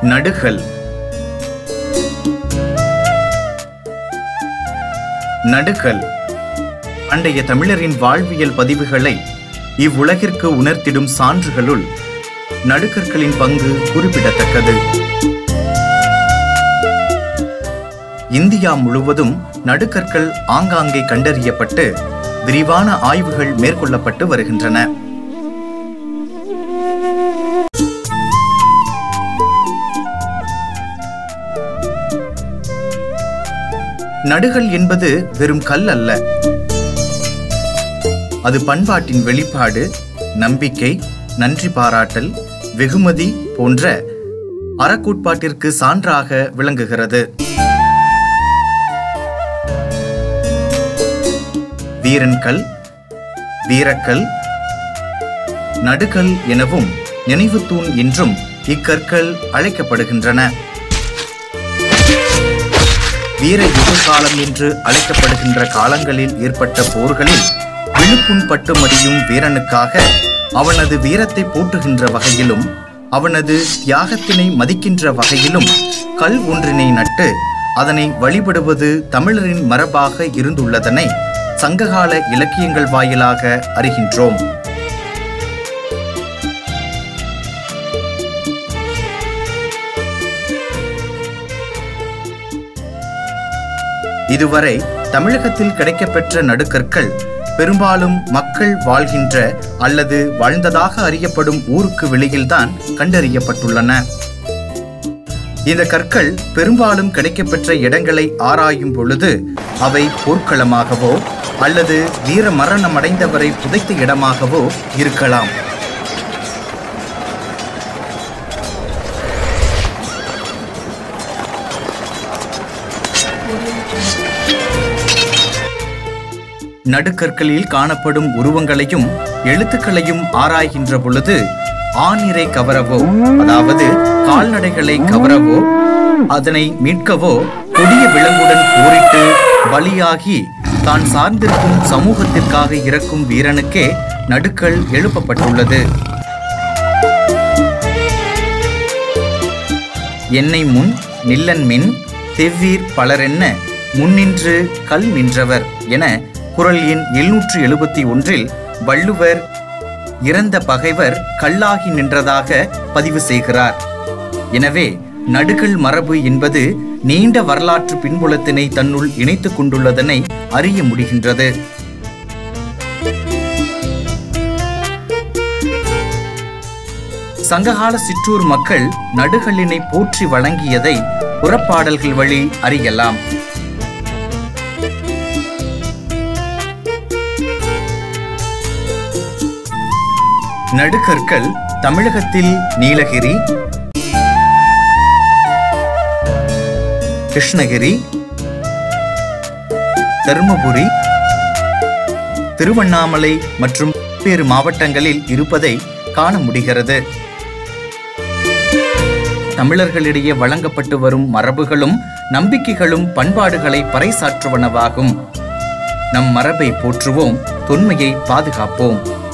நடுகல் நடுகல் பண்டைய தமிழரின் வாழ்வியல் பதிவுகளை இவ்வுலகிற்கு உணர்த்திடும் சான்றுகளுள் நடுகற்களின் பங்கு குறிப்பிடத்தக்கது இந்தியா முழுவதும் நடுகற்கள் ஆங்காங்கே கண்டறியப்பட்டு விரிவான ஆய்வுகள் மேற்கொள்ளப்பட்டு வருகின்றன நடுகள் என்பது வெறும் கல் அல்ல அது பண்பாட்டின் வெளிப்பாடு நம்பிக்கை நன்றி பாராட்டல் வெகுமதி போன்ற அறக்கோட்பாட்டிற்கு சான்றாக விளங்குகிறது வீரன்கல் வீரக்கல் நடுகல் எனவும் நினைவுத்தூண் என்றும் இக்கற்கள் அழைக்கப்படுகின்றன வீர யுக காலம் என்று அழைக்கப்படுகின்ற காலங்களில் ஏற்பட்ட போர்களில் விழுப்புண் பட்டு மடியும் வீரனுக்காக அவனது வீரத்தை போற்றுகின்ற வகையிலும் அவனது தியாகத்தினை மதிக்கின்ற வகையிலும் கல் ஒன்றினை நட்டு அதனை வழிபடுவது தமிழரின் மரபாக இருந்துள்ளதனை சங்ககால இலக்கியங்கள் வாயிலாக அறிகின்றோம் இதுவரை தமிழகத்தில் கிடைக்கப்பெற்ற நடுக்கற்கள் பெரும்பாலும் மக்கள் வாழ்கின்ற அல்லது வாழ்ந்ததாக அறியப்படும் ஊருக்கு வெளியில்தான் கண்டறியப்பட்டுள்ளன இந்த கற்கள் பெரும்பாலும் கிடைக்கப்பெற்ற இடங்களை ஆராயும் பொழுது அவை போர்க்களமாகவோ அல்லது வீர மரணமடைந்தவரை புதைத்த இடமாகவோ இருக்கலாம் நடுக்கற்களில் காணப்படும் உருவங்களையும் எழுத்துக்களையும் ஆராய்கின்ற பொழுது ஆணிரை கவரவோ அதாவது கால்நடைகளை கவரவோ அதனை மீட்கவோ கொடிய விலங்குடன் போரிட்டு பலியாகி தான் சார்ந்திருக்கும் சமூகத்திற்காக இறக்கும் வீரனுக்கே நடுக்கல் எழுப்பப்பட்டுள்ளது என்னை முன் நில்லன் மின் தெவ்வீர் பலரென்ன முன்னின்று கல் நின்றவர் என குரல் எண் எழுநூற்று எழுபத்தி ஒன்றில் வள்ளுவர் இறந்த பகைவர் கல்லாகி நின்றதாக பதிவு செய்கிறார் எனவே நடுகள் மரபு என்பது நீண்ட வரலாற்று பின்புலத்தினை தன்னுள் இணைத்துக் கொண்டுள்ளதனை அறிய முடிகின்றது சங்ககால சிற்றூர் மக்கள் நடுகளினை போற்றி வழங்கியதை புறப்பாடல்கள் வழி அறியலாம் நடுகற்கள் தமிழகத்தில் நீலகிரி கிருஷ்ணகிரி தருமபுரி திருவண்ணாமலை மற்றும் வேறு மாவட்டங்களில் இருப்பதை காண முடிகிறது தமிழர்களிடையே வழங்கப்பட்டு வரும் மரபுகளும் நம்பிக்கைகளும் பண்பாடுகளை பறைசாற்றுவனவாகும் நம் மரபை போற்றுவோம் தொன்மையை பாதுகாப்போம்